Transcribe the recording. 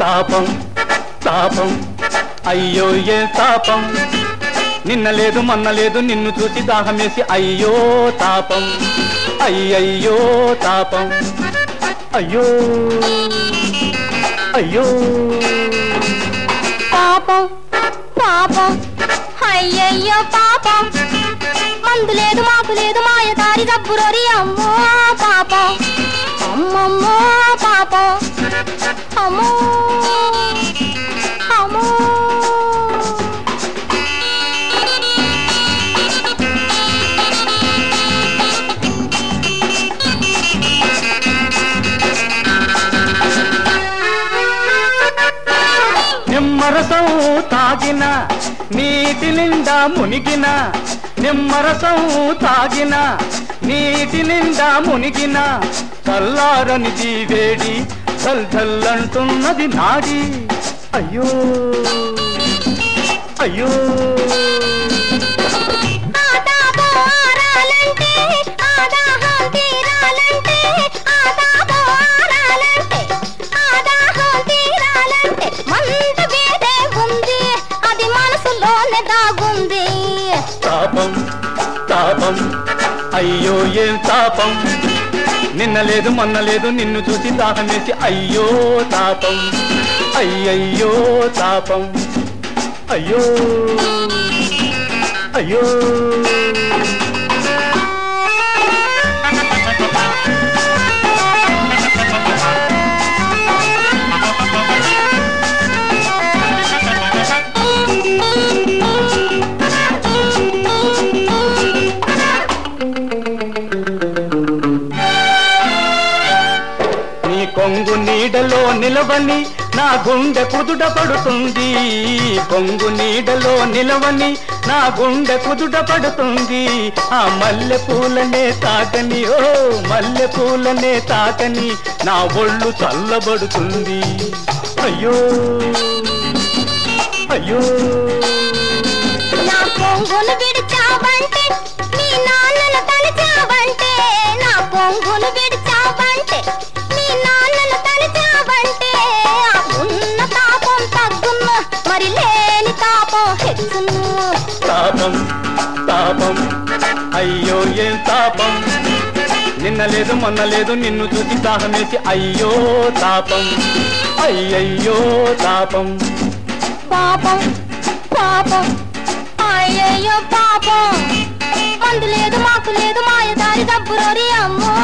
తాపం తాపం అయ్యో ఏ తాపం నిన్న లేదు మొన్న లేదు నిన్ను చూసి దాహమేసి అయ్యో తాపం అయ్యయ్యో తాపం అయ్యో అయ్యో పాపం పాపం అయ్యయ్యో పాపం మందు లేదు మాకు లేదు మాయదారి జబ్బురోరి అమ్మో పాపం అమ్మమ్మో పాపం అమ్మో అమ్మో నిమ్మరసం తాగిన నీటి నిండా మునిగిన నిమ్మరసం తాగిన నీటి నిండా మునిగిన చల్లారనిది వేడి చల్ చల్లంటున్నది నాడి అయ్యో అయ్యో ఆ తాపం ఆరాలంటే ఆ దాహం తీరాలంటే ఆ తాపం ఆరాలంటే ఆ దాహం తీరాలంటే మంట వేడే ఉంది అది మనసులోనే దాగుంది తాపం తాపం అయ్యో ఏం తాపం నిన్న లేదు మొన్న లేదు నిన్ను చూసి దాహమేసి అయ్యో తాపం అయ్యయ్యో తాపం అయ్యో అయ్యో నీ కొంగు నీడలో నిలవని నా గుండె కుదుట పడుతుంది కొంగు నీడలో నిలవని నా గుండె కుదుట పడుతుంది ఆ మల్లె పూలనే తాకని ఓ మల్లె పూలనే తాకని నా ఒళ్ళు చల్లబడుతుంది అయ్యో అయ్యో నా పొంగును విడిచావంటే మీ నాన్నను తలిచావంటే నా పొంగును విడిచావంటే మీ నాన్నను తలిచావంటే ఆ ఉన్న తాపం తగ్గును మరి లేని తాపం హెచ్చును తాపం తాపం అయ్యో ఏం తాపం నిన్న లేదు మొన్న లేదు నిన్ను చూసి దాహమేసి అయ్యో తాపం అయ్యయ్యో తాపం పాపం పాపం అయ్యయ్యో పాపం మందు లేదు మాకు లేదు మాయదారి డబ్బురోరి అమ్మో